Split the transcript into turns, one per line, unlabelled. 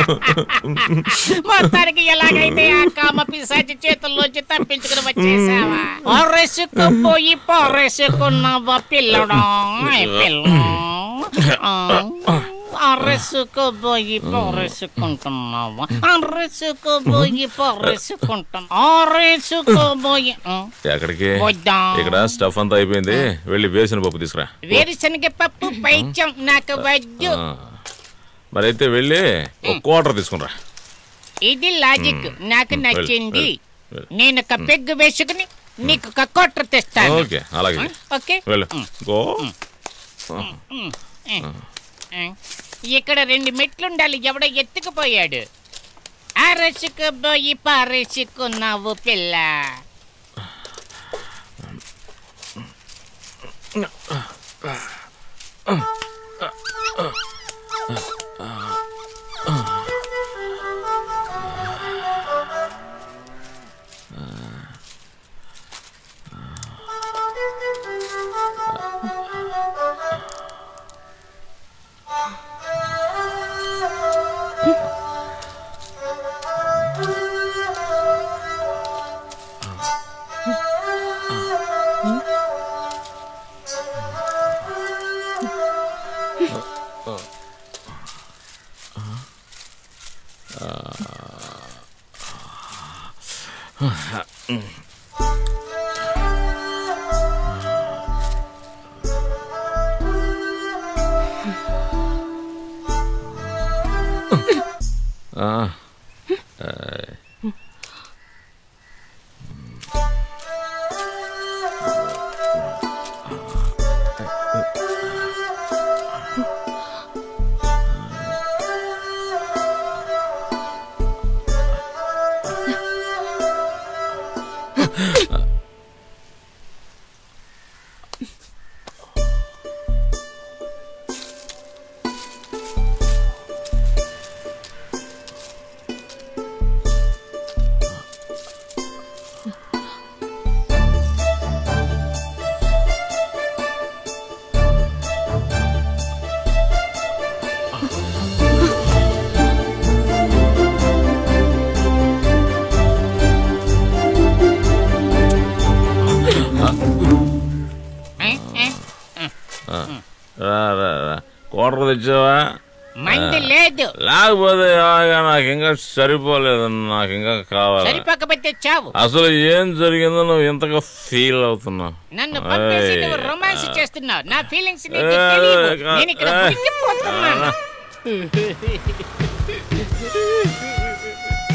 మొత్తానికి ఎలాగైతే ఆ కామ పిశాచి చేతుల్లోంచి తప్పించుకుని వచ్చేసావా పారేసుకుపోయి పారేసుకున్నావా పిల్లడా ఐ పిల్ల ఆ, అరెసుకుపోయి పారేసుకుంటున్నావా అరెసుకుపోయి పారేసుకుంటున్నా అరెసుకుపోయి ఆ,
ఎక్కడికి
వద్దా.
ఇక్కడ స్టఫ్ అంతా అయిపోయింది వెళ్ళి వేసిన పప్పు తీసుకురా
వేరుశనగ పప్పు పైచం నాకు వద్దు
ఆ. మరైతే వెళ్ళి ఒక క్వార్టర్ తీసుకునిరా
ఇది లాజిక్ నాకు నచ్చింది
వెళ్ళు.
నేను ఒక పెగ్గు వేసుకుని నీకు ఒక కొట్ర తెస్తాను
ఓకే అలాగే
ఆ, ఓకే
వెళ్ళు గో
ఆ, ఇక్కడ రెండు మెట్లుండాలి ఎవడో ఎత్తుకుపోయాడు అరసుకుపోయి పారేసుకున్నావు పిల్ల
ఆ. రా రా రా క్వార్టర్ తెచ్చావా
మంది లేదు
లేకపోతే ఎలాగా నాకు ఇంకా సరిపోలేదు నాకు ఇంకా కావాలి
సరిపోకపోతే చావు
అసలు ఏం జరిగిందో నువ్వు ఇంతగా ఫీల్ అవుతున్నావు
నన్ను పంపేసి
ఏయ్.
నువ్వు రొమాన్స్ చేస్తున్నావు నా ఫీలింగ్స్ నీకు
ఏయ్,
తెలియవు
కా-
నేను ఇక్కడ
ఏయ్.
ఉడికిపోతున్నాను